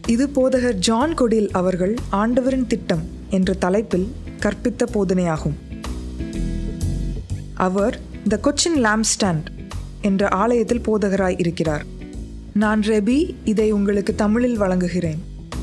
இது போதகர் ஜான் கொடில் அவர்கள் ஆண்டவரின் திட்டம் என்ற தலைப்பில் கற்பித்த போதனையாகும் அவர் த கொச்சின் லாம்ஸ்டாண்ட் என்ற ஆலயத்தில் போதகராய் இருக்கிறார் நான் ரெபி இதை உங்களுக்கு தமிழில் வழங்குகிறேன்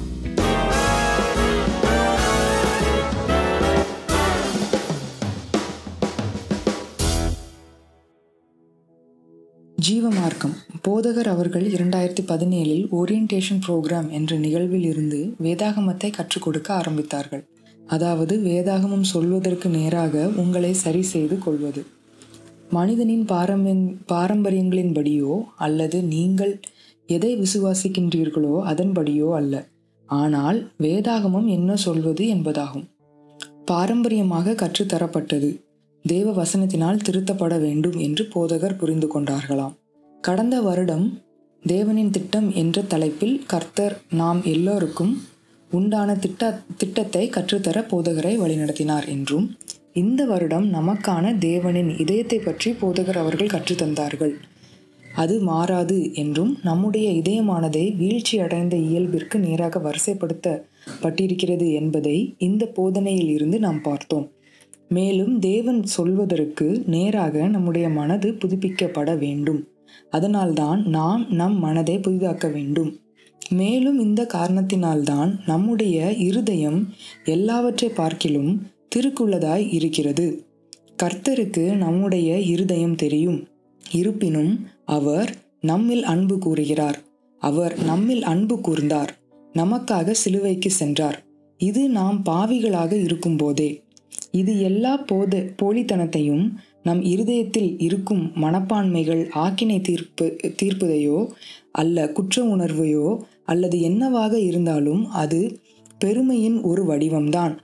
ஜீவமார்க்கம் போதகர் அவர்கள் இரண்டாயிரத்தி பதினேழில் ஓரியன்டேஷன் புரோகிராம் என்ற நிகழ்வில் இருந்து வேதாகமத்தை கற்றுக் கொடுக்க ஆரம்பித்தார்கள் அதாவது வேதாகமம் சொல்வதற்கு நேராக உங்களை சரி செய்து கொள்வது மனிதனின் பாரம்பரிய பாரம்பரியங்களின்படியோ அல்லது நீங்கள் எதை விசுவாசிக்கின்றீர்களோ அதன்படியோ அல்ல ஆனால் வேதாகமம் என்ன சொல்வது என்பதாகும் பாரம்பரியமாக கற்றுத்தரப்பட்டது தேவ வசனத்தினால் திருத்தப்பட வேண்டும் என்று போதகர் புரிந்து கொண்டார்களாம் கடந்த வருடம் தேவனின் திட்டம் என்ற தலைப்பில் கர்த்தர் நாம் எல்லோருக்கும் உண்டான திட்ட திட்டத்தை கற்றுத்தர போதகரை வழிநடத்தினார் என்றும் இந்த வருடம் நமக்கான தேவனின் இதயத்தை பற்றி போதகர் அவர்கள் கற்றுத்தந்தார்கள் அது மாறாது என்றும் நம்முடைய இதயமானதை வீழ்ச்சி அடைந்த இயல்பிற்கு நேராக வரிசைப்படுத்தப்பட்டிருக்கிறது என்பதை இந்த போதனையில் இருந்து நாம் பார்த்தோம் மேலும் தேவன் சொல்வதற்கு நேராக நம்முடைய மனது புதுப்பிக்கப்பட வேண்டும் அதனால்தான் நாம் நம் மனதை புதிதாக்க வேண்டும் மேலும் இந்த காரணத்தினால்தான் நம்முடைய இருதயம் எல்லாவற்றை பார்க்கிலும் திருக்குள்ளதாய் இருக்கிறது கர்த்தருக்கு நம்முடைய இருதயம் தெரியும் இருப்பினும் அவர் நம்மில் அன்பு கூறுகிறார் அவர் நம்மில் அன்பு கூர்ந்தார் நமக்காக சிலுவைக்கு சென்றார் இது நாம் பாவிகளாக இருக்கும்போதே இது எல்லா போத போலித்தனத்தையும் நம் இருதயத்தில் இருக்கும் மனப்பான்மைகள் ஆக்கினை தீர்ப்பு தீர்ப்பதையோ அல்ல குற்ற உணர்வையோ அல்லது என்னவாக இருந்தாலும் அது பெருமையின் ஒரு வடிவம்தான்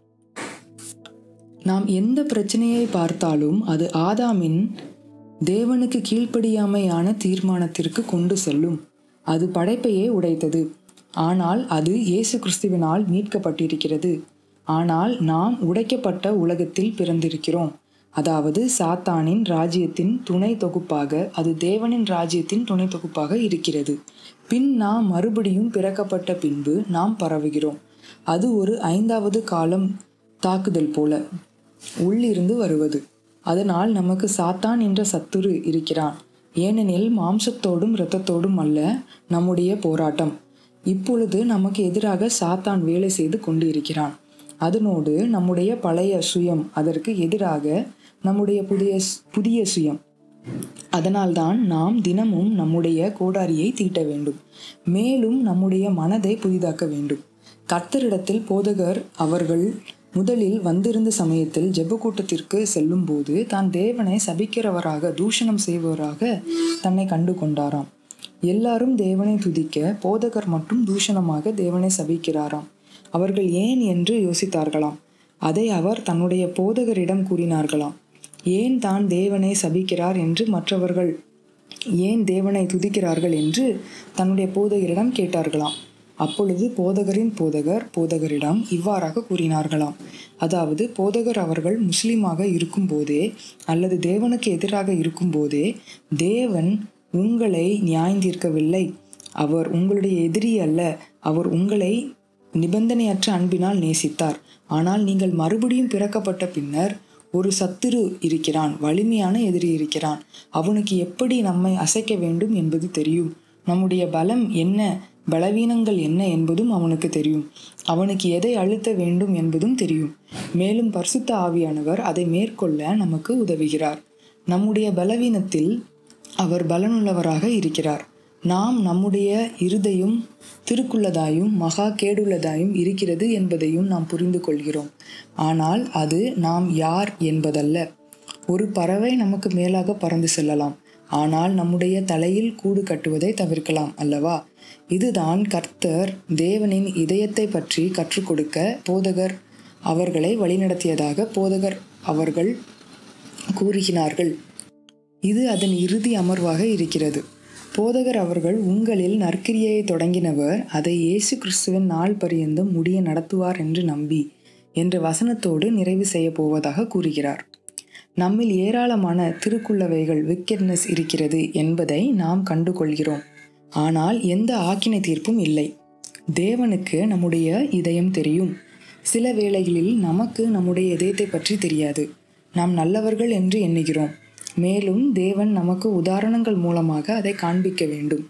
நாம் எந்த பிரச்சனையை பார்த்தாலும் அது ஆதாமின் தேவனுக்கு கீழ்ப்படியாமையான தீர்மானத்திற்கு கொண்டு செல்லும் அது படைப்பையே உடைத்தது ஆனால் அது இயேசு கிறிஸ்துவினால் மீட்கப்பட்டிருக்கிறது ஆனால் நாம் உடைக்கப்பட்ட உலகத்தில் பிறந்திருக்கிறோம் அதாவது சாத்தானின் ராஜ்யத்தின் துணை தொகுப்பாக அது தேவனின் ராஜ்யத்தின் துணை தொகுப்பாக இருக்கிறது பின் நாம் மறுபடியும் பிறக்கப்பட்ட பின்பு நாம் பரவுகிறோம் அது ஒரு ஐந்தாவது காலம் தாக்குதல் போல உள்ளிருந்து வருவது அதனால் நமக்கு சாத்தான் என்ற சத்துரு இருக்கிறான் ஏனெனில் மாம்சத்தோடும் இரத்தத்தோடும் அல்ல நம்முடைய போராட்டம் இப்பொழுது நமக்கு எதிராக சாத்தான் வேலை செய்து கொண்டு இருக்கிறான் அதனோடு நம்முடைய பழைய சுயம் அதற்கு எதிராக நம்முடைய புதிய புதிய சுயம் அதனால்தான் நாம் தினமும் நம்முடைய கோடாரியை தீட்ட வேண்டும் மேலும் நம்முடைய மனதை புதிதாக்க வேண்டும் கர்த்தரிடத்தில் போதகர் அவர்கள் முதலில் வந்திருந்த சமயத்தில் ஜெப கூட்டத்திற்கு செல்லும் போது தான் தேவனை சபிக்கிறவராக தூஷணம் செய்பவராக தன்னை கண்டு கொண்டாராம் எல்லாரும் தேவனை துதிக்க போதகர் மட்டும் தூஷணமாக தேவனை சபிக்கிறாராம் அவர்கள் ஏன் என்று யோசித்தார்களாம் அதை அவர் தன்னுடைய போதகரிடம் கூறினார்களாம் ஏன் தான் தேவனை சபிக்கிறார் என்று மற்றவர்கள் ஏன் தேவனை துதிக்கிறார்கள் என்று தன்னுடைய போதகரிடம் கேட்டார்களாம் அப்பொழுது போதகரின் போதகர் போதகரிடம் இவ்வாறாக கூறினார்களாம் அதாவது போதகர் அவர்கள் முஸ்லீமாக இருக்கும்போதே அல்லது தேவனுக்கு எதிராக இருக்கும்போதே தேவன் உங்களை நியாயந்தீர்க்கவில்லை அவர் உங்களுடைய எதிரி அல்ல அவர் உங்களை நிபந்தனையற்ற அன்பினால் நேசித்தார் ஆனால் நீங்கள் மறுபடியும் பிறக்கப்பட்ட பின்னர் ஒரு சத்துரு இருக்கிறான் வலிமையான எதிரி இருக்கிறான் அவனுக்கு எப்படி நம்மை அசைக்க வேண்டும் என்பது தெரியும் நம்முடைய பலம் என்ன பலவீனங்கள் என்ன என்பதும் அவனுக்கு தெரியும் அவனுக்கு எதை அழுத்த வேண்டும் என்பதும் தெரியும் மேலும் பரிசுத்த ஆவியானவர் அதை மேற்கொள்ள நமக்கு உதவுகிறார் நம்முடைய பலவீனத்தில் அவர் பலனுள்ளவராக இருக்கிறார் நாம் நம்முடைய இருதையும் திருக்குள்ளதாயும் மகா கேடுள்ளதாயும் இருக்கிறது என்பதையும் நாம் புரிந்து கொள்கிறோம் ஆனால் அது நாம் யார் என்பதல்ல ஒரு பறவை நமக்கு மேலாக பறந்து செல்லலாம் ஆனால் நம்முடைய தலையில் கூடு கட்டுவதை தவிர்க்கலாம் அல்லவா இதுதான் கர்த்தர் தேவனின் இதயத்தை பற்றி கற்றுக் கொடுக்க போதகர் அவர்களை வழிநடத்தியதாக போதகர் அவர்கள் கூறுகிறார்கள் இது அதன் இறுதி அமர்வாக இருக்கிறது போதகர் அவர்கள் உங்களில் நற்கிரியை தொடங்கினவர் அதை இயேசு கிறிஸ்துவின் நாள் பரியந்தம் முடிய நடத்துவார் என்று நம்பி என்ற வசனத்தோடு நிறைவு செய்ய போவதாக கூறுகிறார் நம்மில் ஏராளமான திருக்குள்ளவைகள் விக்கெட்னஸ் இருக்கிறது என்பதை நாம் கண்டுகொள்கிறோம் ஆனால் எந்த ஆக்கினை தீர்ப்பும் இல்லை தேவனுக்கு நம்முடைய இதயம் தெரியும் சில வேளைகளில் நமக்கு நம்முடைய இதயத்தை பற்றி தெரியாது நாம் நல்லவர்கள் என்று எண்ணுகிறோம் மேலும் தேவன் நமக்கு உதாரணங்கள் மூலமாக அதை காண்பிக்க வேண்டும்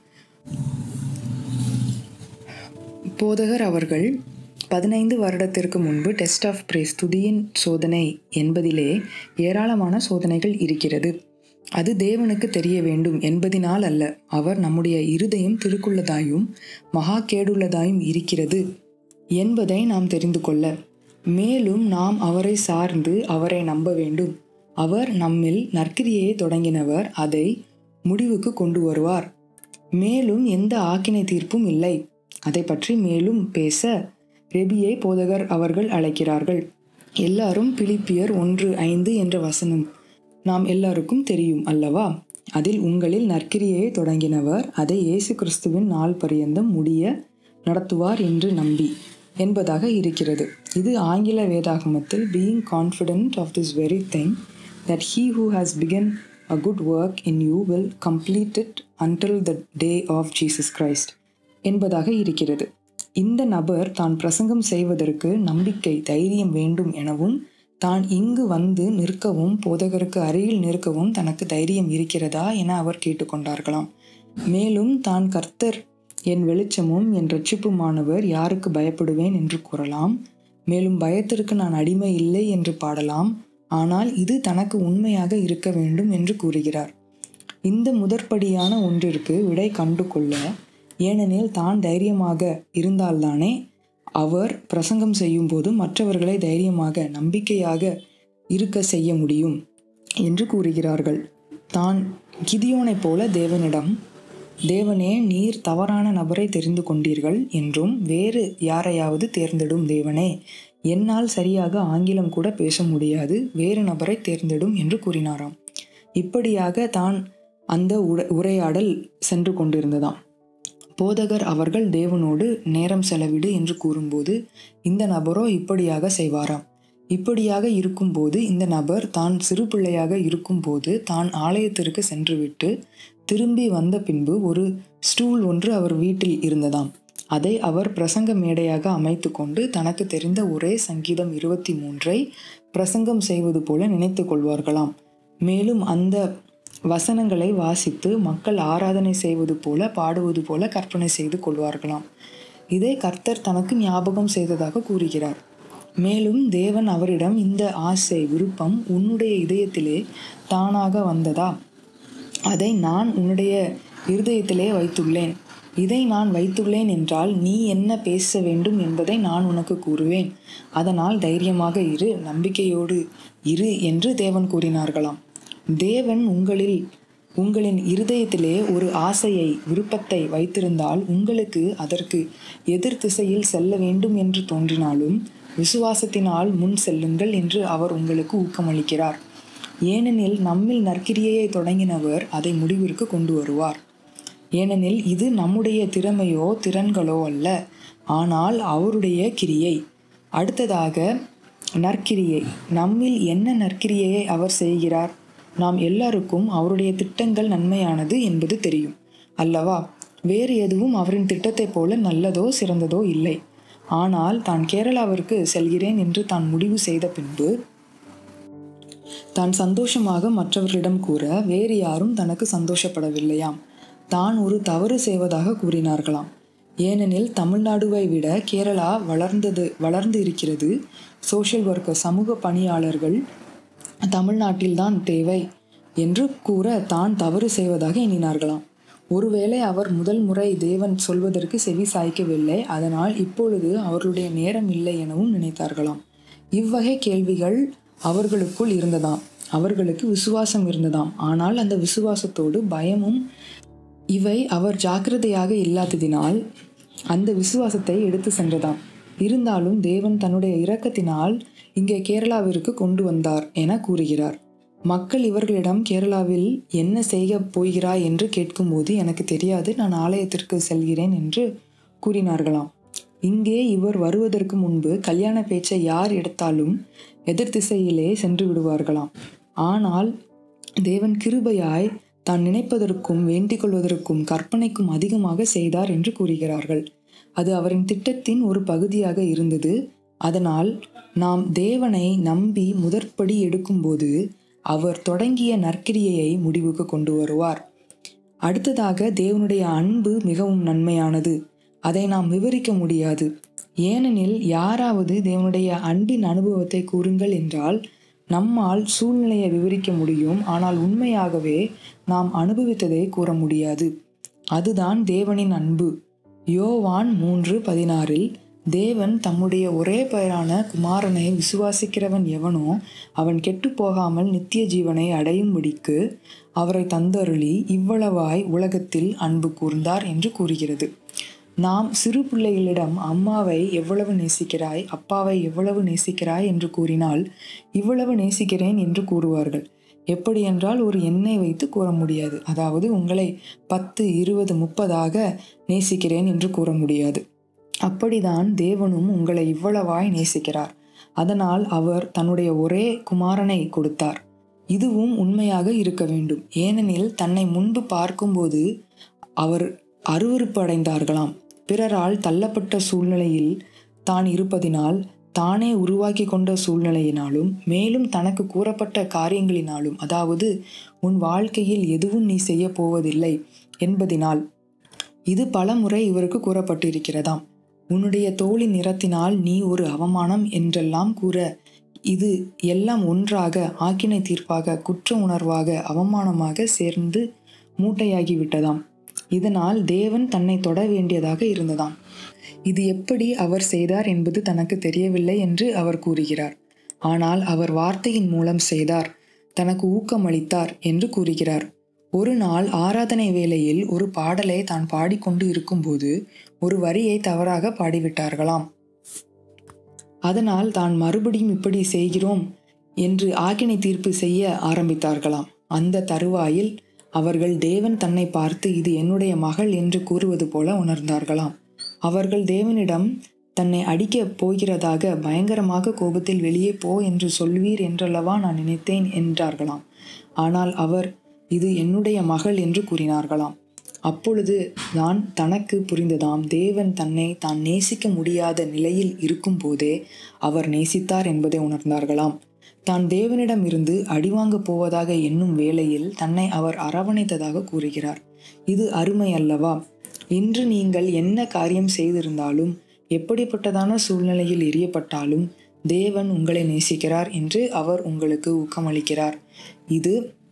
போதகர் அவர்கள் பதினைந்து வருடத்திற்கு முன்பு டெஸ்ட் ஆஃப் பிரேஸ் துதியின் சோதனை என்பதிலே ஏராளமான சோதனைகள் இருக்கிறது அது தேவனுக்கு தெரிய வேண்டும் என்பதினால் அல்ல அவர் நம்முடைய இருதயம் திருக்குள்ளதாயும் மகா கேடுள்ளதாயும் இருக்கிறது என்பதை நாம் தெரிந்து கொள்ள மேலும் நாம் அவரை சார்ந்து அவரை நம்ப வேண்டும் அவர் நம்மில் நற்கிரியை தொடங்கினவர் அதை முடிவுக்கு கொண்டு வருவார் மேலும் எந்த ஆக்கினை தீர்ப்பும் இல்லை அதை பற்றி மேலும் பேச ரெபியை போதகர் அவர்கள் அழைக்கிறார்கள் எல்லாரும் பிலிப்பியர் ஒன்று ஐந்து என்ற வசனம் நாம் எல்லாருக்கும் தெரியும் அல்லவா அதில் உங்களில் நற்கிரியை தொடங்கினவர் அதை இயேசு கிறிஸ்துவின் நாள் பரியந்தம் முடிய நடத்துவார் என்று நம்பி என்பதாக இருக்கிறது இது ஆங்கில வேதாகமத்தில் being confident of this very thing that he who has begun a good work in you will complete it until the day of Jesus Christ என்பதாக இருக்கிறது இந்த நபர் தான் பிரசங்கம் செய்வதற்கு நம்பிக்கை தைரியம் வேண்டும் எனவும் தான் இங்கு வந்து நிற்கவும் போதகருக்கு அருகில் நிற்கவும் தனக்கு தைரியம் இருக்கிறதா என அவர் கேட்டுக்கொண்டார்களாம் மேலும் தான் கர்த்தர் என் வெளிச்சமும் என் ரட்சிப்புமானவர் யாருக்கு பயப்படுவேன் என்று கூறலாம் மேலும் பயத்திற்கு நான் அடிமை இல்லை என்று பாடலாம் ஆனால் இது தனக்கு உண்மையாக இருக்க வேண்டும் என்று கூறுகிறார் இந்த முதற்படியான ஒன்றிற்கு விடை கண்டு கொள்ள ஏனெனில் தான் தைரியமாக இருந்தால்தானே அவர் பிரசங்கம் செய்யும் போது மற்றவர்களை தைரியமாக நம்பிக்கையாக இருக்க செய்ய முடியும் என்று கூறுகிறார்கள் தான் கிதியோனைப் போல தேவனிடம் தேவனே நீர் தவறான நபரை தெரிந்து கொண்டீர்கள் என்றும் வேறு யாரையாவது தேர்ந்தெடும் தேவனே என்னால் சரியாக ஆங்கிலம் கூட பேச முடியாது வேறு நபரை தேர்ந்தெடும் என்று கூறினாராம் இப்படியாக தான் அந்த உர உரையாடல் சென்று கொண்டிருந்ததாம் போதகர் அவர்கள் தேவனோடு நேரம் செலவிடு என்று கூறும்போது இந்த நபரோ இப்படியாக செய்வாராம் இப்படியாக இருக்கும்போது இந்த நபர் தான் சிறு பிள்ளையாக இருக்கும்போது தான் ஆலயத்திற்கு சென்றுவிட்டு திரும்பி வந்த பின்பு ஒரு ஸ்டூல் ஒன்று அவர் வீட்டில் இருந்ததாம் அதை அவர் பிரசங்க மேடையாக அமைத்து கொண்டு தனக்கு தெரிந்த ஒரே சங்கீதம் இருபத்தி மூன்றை பிரசங்கம் செய்வது போல நினைத்து கொள்வார்களாம் மேலும் அந்த வசனங்களை வாசித்து மக்கள் ஆராதனை செய்வது போல பாடுவது போல கற்பனை செய்து கொள்வார்களாம் இதை கர்த்தர் தனக்கு ஞாபகம் செய்ததாக கூறுகிறார் மேலும் தேவன் அவரிடம் இந்த ஆசை விருப்பம் உன்னுடைய இதயத்திலே தானாக வந்ததா அதை நான் உன்னுடைய இருதயத்திலே வைத்துள்ளேன் இதை நான் வைத்துள்ளேன் என்றால் நீ என்ன பேச வேண்டும் என்பதை நான் உனக்கு கூறுவேன் அதனால் தைரியமாக இரு நம்பிக்கையோடு இரு என்று தேவன் கூறினார்களாம் தேவன் உங்களில் உங்களின் இருதயத்திலே ஒரு ஆசையை விருப்பத்தை வைத்திருந்தால் உங்களுக்கு அதற்கு எதிர் திசையில் செல்ல வேண்டும் என்று தோன்றினாலும் விசுவாசத்தினால் முன் செல்லுங்கள் என்று அவர் உங்களுக்கு ஊக்கமளிக்கிறார் ஏனெனில் நம்மில் நற்கிரியையை தொடங்கினவர் அதை முடிவிற்கு கொண்டு வருவார் ஏனெனில் இது நம்முடைய திறமையோ திறன்களோ அல்ல ஆனால் அவருடைய கிரியை அடுத்ததாக நற்கிரியை நம்மில் என்ன நற்கிரியையை அவர் செய்கிறார் நாம் எல்லாருக்கும் அவருடைய திட்டங்கள் நன்மையானது என்பது தெரியும் அல்லவா வேறு எதுவும் அவரின் திட்டத்தைப் போல நல்லதோ சிறந்ததோ இல்லை ஆனால் தான் கேரளாவிற்கு செல்கிறேன் என்று தான் முடிவு செய்த பின்பு தான் சந்தோஷமாக மற்றவர்களிடம் கூற வேறு யாரும் தனக்கு சந்தோஷப்படவில்லையாம் தான் ஒரு தவறு செய்வதாக கூறினார்களாம் ஏனெனில் தமிழ்நாடுவை விட கேரளா வளர்ந்தது வளர்ந்து இருக்கிறது சோஷியல் ஒர்க்கர் சமூக பணியாளர்கள் தமிழ்நாட்டில்தான் தேவை என்று கூற தான் தவறு செய்வதாக எண்ணினார்களாம் ஒருவேளை அவர் முதல் முறை தேவன் சொல்வதற்கு செவி சாய்க்கவில்லை அதனால் இப்பொழுது அவர்களுடைய நேரம் இல்லை எனவும் நினைத்தார்களாம் இவ்வகை கேள்விகள் அவர்களுக்குள் இருந்ததாம் அவர்களுக்கு விசுவாசம் இருந்ததாம் ஆனால் அந்த விசுவாசத்தோடு பயமும் இவை அவர் ஜாக்கிரதையாக இல்லாததினால் அந்த விசுவாசத்தை எடுத்து சென்றதாம் இருந்தாலும் தேவன் தன்னுடைய இரக்கத்தினால் இங்கே கேரளாவிற்கு கொண்டு வந்தார் என கூறுகிறார் மக்கள் இவர்களிடம் கேரளாவில் என்ன செய்ய போகிறாய் என்று கேட்கும்போது எனக்கு தெரியாது நான் ஆலயத்திற்கு செல்கிறேன் என்று கூறினார்களாம் இங்கே இவர் வருவதற்கு முன்பு கல்யாண பேச்சை யார் எடுத்தாலும் எதிர் திசையிலே சென்று விடுவார்களாம் ஆனால் தேவன் கிருபையாய் தான் நினைப்பதற்கும் வேண்டிக் கொள்வதற்கும் கற்பனைக்கும் அதிகமாக செய்தார் என்று கூறுகிறார்கள் அது அவரின் திட்டத்தின் ஒரு பகுதியாக இருந்தது அதனால் நாம் தேவனை நம்பி முதற்படி எடுக்கும்போது அவர் தொடங்கிய நற்கிரியையை முடிவுக்கு கொண்டு வருவார் அடுத்ததாக தேவனுடைய அன்பு மிகவும் நன்மையானது அதை நாம் விவரிக்க முடியாது ஏனெனில் யாராவது தேவனுடைய அன்பின் அனுபவத்தை கூறுங்கள் என்றால் நம்மால் சூழ்நிலையை விவரிக்க முடியும் ஆனால் உண்மையாகவே நாம் அனுபவித்ததை கூற முடியாது அதுதான் தேவனின் அன்பு யோவான் மூன்று பதினாறில் தேவன் தம்முடைய ஒரே பெயரான குமாரனை விசுவாசிக்கிறவன் எவனோ அவன் கெட்டு போகாமல் நித்திய ஜீவனை அடையும்படிக்கு அவரை தந்தருளி இவ்வளவாய் உலகத்தில் அன்பு கூர்ந்தார் என்று கூறுகிறது நாம் சிறு பிள்ளைகளிடம் அம்மாவை எவ்வளவு நேசிக்கிறாய் அப்பாவை எவ்வளவு நேசிக்கிறாய் என்று கூறினால் இவ்வளவு நேசிக்கிறேன் என்று கூறுவார்கள் எப்படி என்றால் ஒரு எண்ணை வைத்து கூற முடியாது அதாவது உங்களை பத்து இருபது முப்பதாக நேசிக்கிறேன் என்று கூற முடியாது அப்படிதான் தேவனும் உங்களை இவ்வளவாய் நேசிக்கிறார் அதனால் அவர் தன்னுடைய ஒரே குமாரனை கொடுத்தார் இதுவும் உண்மையாக இருக்க வேண்டும் ஏனெனில் தன்னை முன்பு பார்க்கும்போது அவர் அருவருப்பு அடைந்தார்களாம் பிறரால் தள்ளப்பட்ட சூழ்நிலையில் தான் இருப்பதினால் தானே உருவாக்கி கொண்ட சூழ்நிலையினாலும் மேலும் தனக்கு கூறப்பட்ட காரியங்களினாலும் அதாவது உன் வாழ்க்கையில் எதுவும் நீ செய்ய போவதில்லை என்பதினால் இது பலமுறை இவருக்கு கூறப்பட்டிருக்கிறதாம் உன்னுடைய தோளின் நிறத்தினால் நீ ஒரு அவமானம் என்றெல்லாம் கூற இது எல்லாம் ஒன்றாக ஆக்கினை தீர்ப்பாக குற்ற உணர்வாக அவமானமாக சேர்ந்து மூட்டையாகி விட்டதாம் இதனால் தேவன் தன்னை தொட வேண்டியதாக இருந்ததாம் இது எப்படி அவர் செய்தார் என்பது தனக்கு தெரியவில்லை என்று அவர் கூறுகிறார் ஆனால் அவர் வார்த்தையின் மூலம் செய்தார் தனக்கு ஊக்கமளித்தார் என்று கூறுகிறார் ஒரு நாள் ஆராதனை வேளையில் ஒரு பாடலை தான் பாடிக்கொண்டு இருக்கும்போது ஒரு வரியை தவறாக பாடிவிட்டார்களாம் அதனால் தான் மறுபடியும் இப்படி செய்கிறோம் என்று ஆக்கினை தீர்ப்பு செய்ய ஆரம்பித்தார்களாம் அந்த தருவாயில் அவர்கள் தேவன் தன்னை பார்த்து இது என்னுடைய மகள் என்று கூறுவது போல உணர்ந்தார்களாம் அவர்கள் தேவனிடம் தன்னை அடிக்கப் போகிறதாக பயங்கரமாக கோபத்தில் வெளியே போ என்று சொல்வீர் என்றல்லவா நான் நினைத்தேன் என்றார்களாம் ஆனால் அவர் இது என்னுடைய மகள் என்று கூறினார்களாம் அப்பொழுது தான் தனக்கு புரிந்ததாம் தேவன் தன்னை தான் நேசிக்க முடியாத நிலையில் இருக்கும் போதே அவர் நேசித்தார் என்பதை உணர்ந்தார்களாம் தான் தேவனிடம் இருந்து அடிவாங்கப் போவதாக எண்ணும் வேளையில் தன்னை அவர் அரவணைத்ததாக கூறுகிறார் இது அருமை அல்லவா இன்று நீங்கள் என்ன காரியம் செய்திருந்தாலும் எப்படிப்பட்டதான சூழ்நிலையில் எரியப்பட்டாலும் தேவன் உங்களை நேசிக்கிறார் என்று அவர் உங்களுக்கு ஊக்கமளிக்கிறார் இது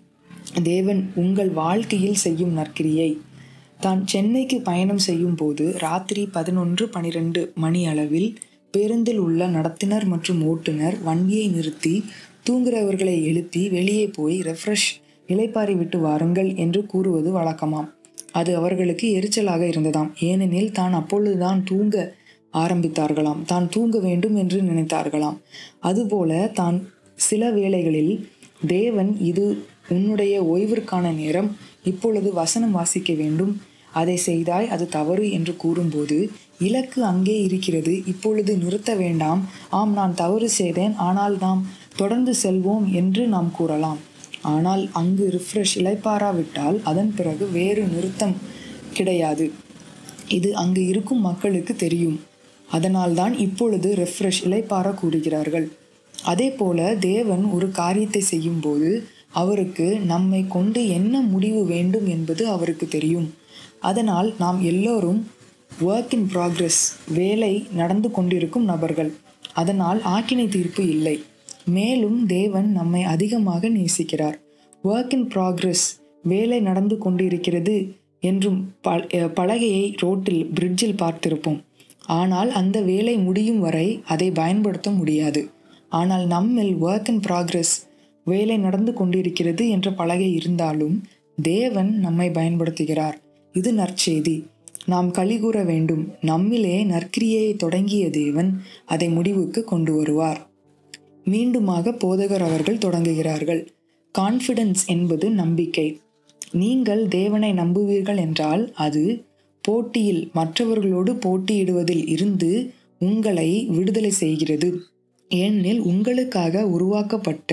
தேவன் உங்கள் வாழ்க்கையில் செய்யும் நற்கிரியை தான் சென்னைக்கு பயணம் செய்யும் போது ராத்திரி பதினொன்று பனிரெண்டு மணி அளவில் பேருந்தில் உள்ள நடத்துனர் மற்றும் ஓட்டுநர் வண்டியை நிறுத்தி தூங்குறவர்களை எழுப்பி வெளியே போய் ரெஃப்ரெஷ் இலைப்பாரி விட்டு வாருங்கள் என்று கூறுவது வழக்கமாம் அது அவர்களுக்கு எரிச்சலாக இருந்ததாம் ஏனெனில் தான் அப்பொழுதுதான் தூங்க ஆரம்பித்தார்களாம் தான் தூங்க வேண்டும் என்று நினைத்தார்களாம் அதுபோல தான் சில வேளைகளில் தேவன் இது உன்னுடைய ஓய்விற்கான நேரம் இப்பொழுது வசனம் வாசிக்க வேண்டும் அதை செய்தாய் அது தவறு என்று கூறும்போது இலக்கு அங்கே இருக்கிறது இப்பொழுது நிறுத்த வேண்டாம் ஆம் நான் தவறு செய்தேன் ஆனால் நாம் தொடர்ந்து செல்வோம் என்று நாம் கூறலாம் ஆனால் அங்கு ரிஃப்ரெஷ் இலைப்பாராவிட்டால் அதன் பிறகு வேறு நிறுத்தம் கிடையாது இது அங்கு இருக்கும் மக்களுக்கு தெரியும் அதனால்தான் இப்பொழுது ரெஃப்ரெஷ் இலைப்பார கூறுகிறார்கள் அதே போல தேவன் ஒரு காரியத்தை செய்யும்போது அவருக்கு நம்மை கொண்டு என்ன முடிவு வேண்டும் என்பது அவருக்கு தெரியும் அதனால் நாம் எல்லோரும் ஒர்க் இன் ப்ராக்ரஸ் வேலை நடந்து கொண்டிருக்கும் நபர்கள் அதனால் ஆக்கினை தீர்ப்பு இல்லை மேலும் தேவன் நம்மை அதிகமாக நேசிக்கிறார் ஒர்க் இன் ப்ராக்ரஸ் வேலை நடந்து கொண்டிருக்கிறது என்றும் பலகையை ரோட்டில் பிரிட்ஜில் பார்த்திருப்போம் ஆனால் அந்த வேலை முடியும் வரை அதை பயன்படுத்த முடியாது ஆனால் நம்மில் ஒர்க் இன் ப்ராக்ரஸ் வேலை நடந்து கொண்டிருக்கிறது என்ற பலகை இருந்தாலும் தேவன் நம்மை பயன்படுத்துகிறார் இது நற்செய்தி நாம் கலிகூற வேண்டும் நம்மிலே நற்கிரியை தொடங்கிய தேவன் அதை முடிவுக்கு கொண்டு வருவார் மீண்டுமாக போதகர் அவர்கள் தொடங்குகிறார்கள் கான்ஃபிடன்ஸ் என்பது நம்பிக்கை நீங்கள் தேவனை நம்புவீர்கள் என்றால் அது போட்டியில் மற்றவர்களோடு போட்டியிடுவதில் இருந்து உங்களை விடுதலை செய்கிறது ஏனெனில் உங்களுக்காக உருவாக்கப்பட்ட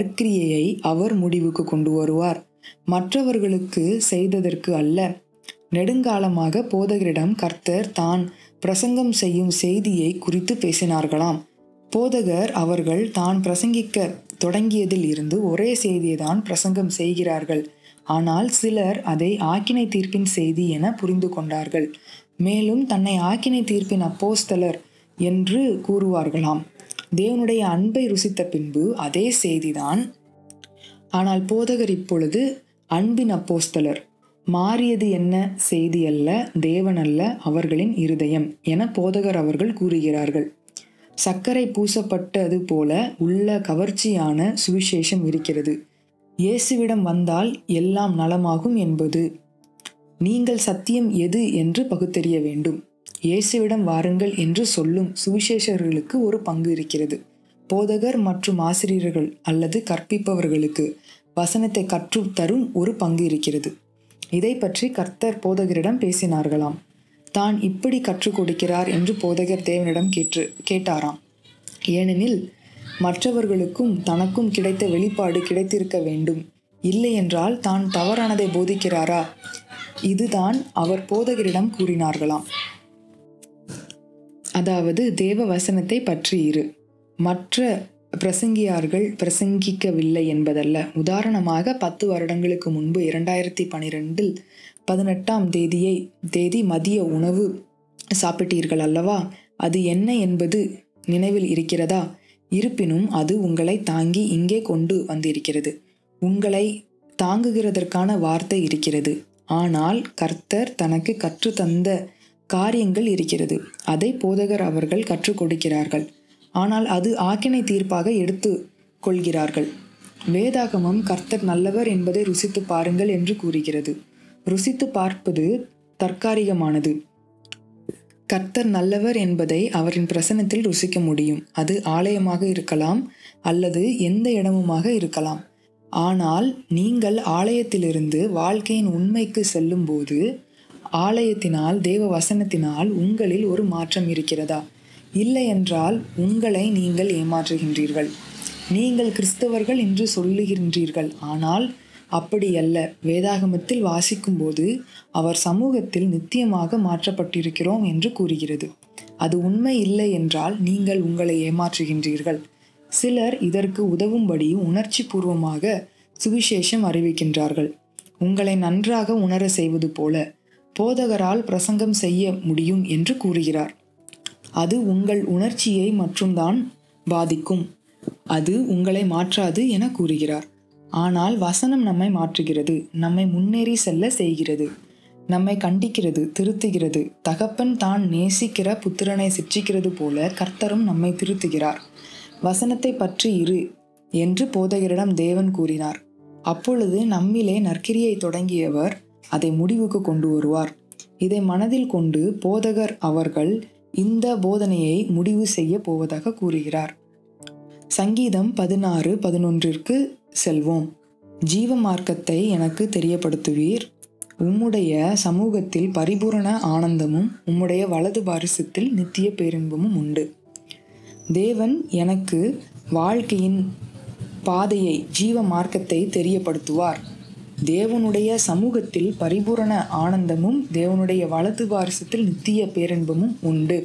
நற்கிரியையை அவர் முடிவுக்கு கொண்டு வருவார் மற்றவர்களுக்கு செய்ததற்கு அல்ல நெடுங்காலமாக போதகரிடம் கர்த்தர் தான் பிரசங்கம் செய்யும் செய்தியை குறித்து பேசினார்களாம் போதகர் அவர்கள் தான் பிரசங்கிக்க தொடங்கியதில் இருந்து ஒரே செய்தியை தான் பிரசங்கம் செய்கிறார்கள் ஆனால் சிலர் அதை ஆக்கினை தீர்ப்பின் செய்தி என புரிந்து கொண்டார்கள் மேலும் தன்னை ஆக்கினை தீர்ப்பின் அப்போஸ்தலர் என்று கூறுவார்களாம் தேவனுடைய அன்பை ருசித்த பின்பு அதே செய்திதான் ஆனால் போதகர் இப்பொழுது அன்பின் அப்போஸ்தலர் மாறியது என்ன செய்தி அல்ல தேவன் அல்ல அவர்களின் இருதயம் என போதகர் அவர்கள் கூறுகிறார்கள் சர்க்கரை பூசப்பட்டது போல உள்ள கவர்ச்சியான சுவிசேஷம் இருக்கிறது இயேசுவிடம் வந்தால் எல்லாம் நலமாகும் என்பது நீங்கள் சத்தியம் எது என்று பகுத்தறிய வேண்டும் இயேசுவிடம் வாருங்கள் என்று சொல்லும் சுவிசேஷர்களுக்கு ஒரு பங்கு இருக்கிறது போதகர் மற்றும் ஆசிரியர்கள் அல்லது கற்பிப்பவர்களுக்கு வசனத்தை கற்றுத் தரும் ஒரு பங்கு இருக்கிறது இதை பற்றி கர்த்தர் போதகரிடம் பேசினார்களாம் தான் இப்படி கற்றுக் கொடுக்கிறார் என்று போதகர் தேவனிடம் கேட்டு கேட்டாராம் ஏனெனில் மற்றவர்களுக்கும் தனக்கும் கிடைத்த வெளிப்பாடு கிடைத்திருக்க வேண்டும் இல்லை என்றால் தான் தவறானதை போதிக்கிறாரா இதுதான் அவர் போதகரிடம் கூறினார்களாம் அதாவது தேவ வசனத்தை பற்றி இரு மற்ற பிரசங்கியார்கள் பிரசங்கிக்கவில்லை என்பதல்ல உதாரணமாக பத்து வருடங்களுக்கு முன்பு இரண்டாயிரத்தி பனிரெண்டில் பதினெட்டாம் தேதியை தேதி மதிய உணவு சாப்பிட்டீர்கள் அல்லவா அது என்ன என்பது நினைவில் இருக்கிறதா இருப்பினும் அது உங்களை தாங்கி இங்கே கொண்டு வந்திருக்கிறது உங்களை தாங்குகிறதற்கான வார்த்தை இருக்கிறது ஆனால் கர்த்தர் தனக்கு கற்றுத்தந்த காரியங்கள் இருக்கிறது அதை போதகர் அவர்கள் கற்றுக் கொடுக்கிறார்கள் ஆனால் அது ஆக்கினை தீர்ப்பாக எடுத்து கொள்கிறார்கள் வேதாகமம் கர்த்தர் நல்லவர் என்பதை ருசித்து பாருங்கள் என்று கூறுகிறது ருசித்து பார்ப்பது தற்காலிகமானது கர்த்தர் நல்லவர் என்பதை அவரின் பிரசனத்தில் ருசிக்க முடியும் அது ஆலயமாக இருக்கலாம் அல்லது எந்த இடமுமாக இருக்கலாம் ஆனால் நீங்கள் ஆலயத்திலிருந்து வாழ்க்கையின் உண்மைக்கு செல்லும்போது ஆலயத்தினால் தேவ வசனத்தினால் உங்களில் ஒரு மாற்றம் இருக்கிறதா இல்லை என்றால் உங்களை நீங்கள் ஏமாற்றுகின்றீர்கள் நீங்கள் கிறிஸ்தவர்கள் என்று சொல்லுகின்றீர்கள் ஆனால் அப்படி அல்ல வேதாகமத்தில் வாசிக்கும்போது அவர் சமூகத்தில் நித்தியமாக மாற்றப்பட்டிருக்கிறோம் என்று கூறுகிறது அது உண்மை இல்லை என்றால் நீங்கள் உங்களை ஏமாற்றுகின்றீர்கள் சிலர் இதற்கு உதவும்படி உணர்ச்சி பூர்வமாக சுவிசேஷம் அறிவிக்கின்றார்கள் உங்களை நன்றாக உணர செய்வது போல போதகரால் பிரசங்கம் செய்ய முடியும் என்று கூறுகிறார் அது உங்கள் உணர்ச்சியை மட்டும்தான் பாதிக்கும் அது உங்களை மாற்றாது என கூறுகிறார் ஆனால் வசனம் நம்மை மாற்றுகிறது நம்மை முன்னேறி செல்ல செய்கிறது நம்மை கண்டிக்கிறது திருத்துகிறது தகப்பன் தான் நேசிக்கிற புத்திரனை சிற்றிக்கிறது போல கர்த்தரும் நம்மை திருத்துகிறார் வசனத்தை பற்றி இரு என்று போதகரிடம் தேவன் கூறினார் அப்பொழுது நம்மிலே நற்கிரியை தொடங்கியவர் அதை முடிவுக்கு கொண்டு வருவார் இதை மனதில் கொண்டு போதகர் அவர்கள் இந்த போதனையை முடிவு செய்ய போவதாக கூறுகிறார் சங்கீதம் பதினாறு பதினொன்றிற்கு செல்வோம் ஜீவ மார்க்கத்தை எனக்கு தெரியப்படுத்துவீர் உம்முடைய சமூகத்தில் பரிபூரண ஆனந்தமும் உம்முடைய வலது பாரிசத்தில் நித்திய பேரின்பமும் உண்டு தேவன் எனக்கு வாழ்க்கையின் பாதையை ஜீவ மார்க்கத்தை தெரியப்படுத்துவார் தேவனுடைய சமூகத்தில் பரிபூரண ஆனந்தமும் தேவனுடைய வலது பாரிசத்தில் நித்திய பேரின்பமும் உண்டு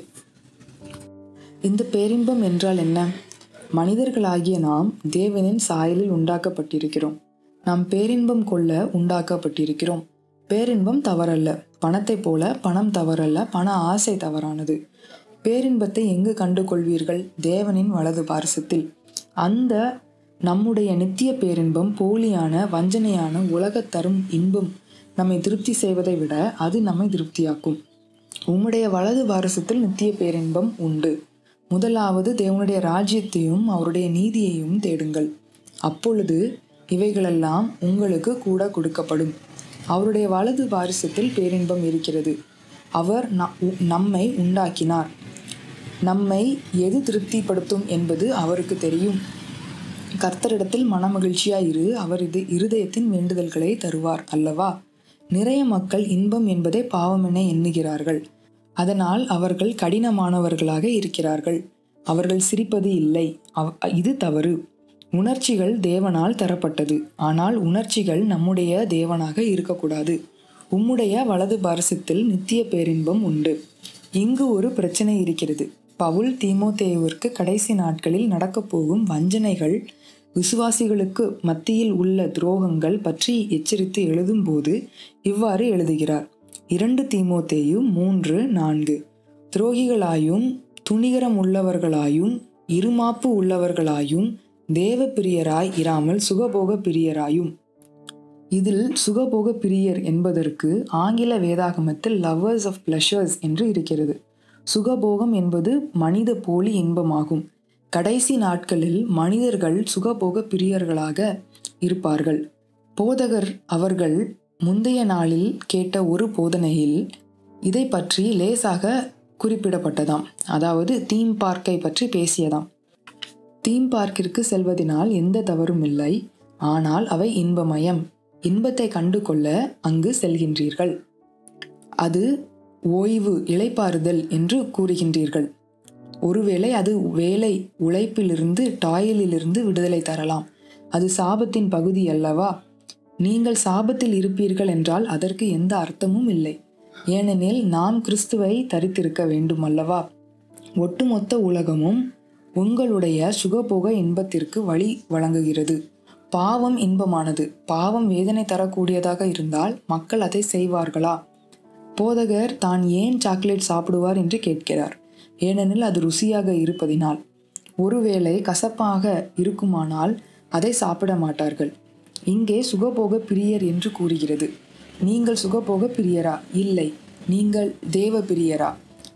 இந்த பேரின்பம் என்றால் என்ன மனிதர்களாகிய நாம் தேவனின் சாயலில் உண்டாக்கப்பட்டிருக்கிறோம் நாம் பேரின்பம் கொள்ள உண்டாக்கப்பட்டிருக்கிறோம் பேரின்பம் தவறல்ல பணத்தைப் போல பணம் தவறல்ல பண ஆசை தவறானது பேரின்பத்தை எங்கு கண்டு கொள்வீர்கள் தேவனின் வலது பாரசத்தில் அந்த நம்முடைய நித்திய பேரின்பம் போலியான வஞ்சனையான உலகத் தரும் இன்பம் நம்மை திருப்தி செய்வதை விட அது நம்மை திருப்தியாக்கும் உம்முடைய வலது வாரசத்தில் நித்திய பேரின்பம் உண்டு முதலாவது தேவனுடைய ராஜ்யத்தையும் அவருடைய நீதியையும் தேடுங்கள் அப்பொழுது இவைகளெல்லாம் உங்களுக்கு கூட கொடுக்கப்படும் அவருடைய வலது வாரிசத்தில் பேரின்பம் இருக்கிறது அவர் ந- உ- நம்மை உண்டாக்கினார் நம்மை எது திருப்திப்படுத்தும் என்பது அவருக்கு தெரியும் கர்த்தரிடத்தில் மனமகிழ்ச்சியாய் இரு அவர் இது இருதயத்தின் வேண்டுதல்களை தருவார் அல்லவா நிறைய மக்கள் இன்பம் என்பதை பாவமென எண்ணுகிறார்கள் அதனால் அவர்கள் கடினமானவர்களாக இருக்கிறார்கள் அவர்கள் சிரிப்பது இல்லை அவ்- இது தவறு உணர்ச்சிகள் தேவனால் தரப்பட்டது ஆனால் உணர்ச்சிகள் நம்முடைய தேவனாக இருக்கக்கூடாது உம்முடைய வலது பாரசத்தில் நித்திய பேரின்பம் உண்டு இங்கு ஒரு பிரச்சனை இருக்கிறது பவுல் தீமோத்தேயுவிற்கு கடைசி நாட்களில் நடக்கப் போகும் வஞ்சனைகள் விசுவாசிகளுக்கு மத்தியில் உள்ள துரோகங்கள் பற்றி எச்சரித்து எழுதும்போது இவ்வாறு எழுதுகிறார் இரண்டு தீமோத்தேயு மூன்று நான்கு துரோகிகளாயும் துணிகரம் உள்ளவர்களாயும் இருமாப்பு உள்ளவர்களாயும் தேவ பிரியராய் இராமல் சுகபோக பிரியராயும் இதில் சுகபோக பிரியர் என்பதற்கு ஆங்கில வேதாகமத்தில் லவ்வர்ஸ் ஆஃப் பிளஷர்ஸ் என்று இருக்கிறது சுகபோகம் என்பது மனித போலி இன்பமாகும் கடைசி நாட்களில் மனிதர்கள் சுகபோக பிரியர்களாக இருப்பார்கள் போதகர் அவர்கள் முந்தைய நாளில் கேட்ட ஒரு போதனையில் இதை பற்றி லேசாக குறிப்பிடப்பட்டதாம் அதாவது தீம் பார்க்கை பற்றி பேசியதாம் தீம் பார்க்கிற்கு செல்வதனால் எந்த தவறும் இல்லை ஆனால் அவை இன்பமயம் இன்பத்தை கண்டு கொள்ள அங்கு செல்கின்றீர்கள் அது ஓய்வு இளைப்பாறுதல் என்று கூறுகின்றீர்கள் ஒருவேளை அது வேலை உழைப்பிலிருந்து டாயலிலிருந்து விடுதலை தரலாம் அது சாபத்தின் பகுதி அல்லவா நீங்கள் சாபத்தில் இருப்பீர்கள் என்றால் அதற்கு எந்த அர்த்தமும் இல்லை ஏனெனில் நாம் கிறிஸ்துவை தரித்திருக்க வேண்டும் அல்லவா ஒட்டுமொத்த உலகமும் உங்களுடைய சுகபோக இன்பத்திற்கு வழி வழங்குகிறது பாவம் இன்பமானது பாவம் வேதனை தரக்கூடியதாக இருந்தால் மக்கள் அதை செய்வார்களா போதகர் தான் ஏன் சாக்லேட் சாப்பிடுவார் என்று கேட்கிறார் ஏனெனில் அது ருசியாக இருப்பதினால் ஒருவேளை கசப்பாக இருக்குமானால் அதை சாப்பிட மாட்டார்கள் இங்கே சுகபோக பிரியர் என்று கூறுகிறது நீங்கள் சுகபோக பிரியரா இல்லை நீங்கள் தேவ பிரியரா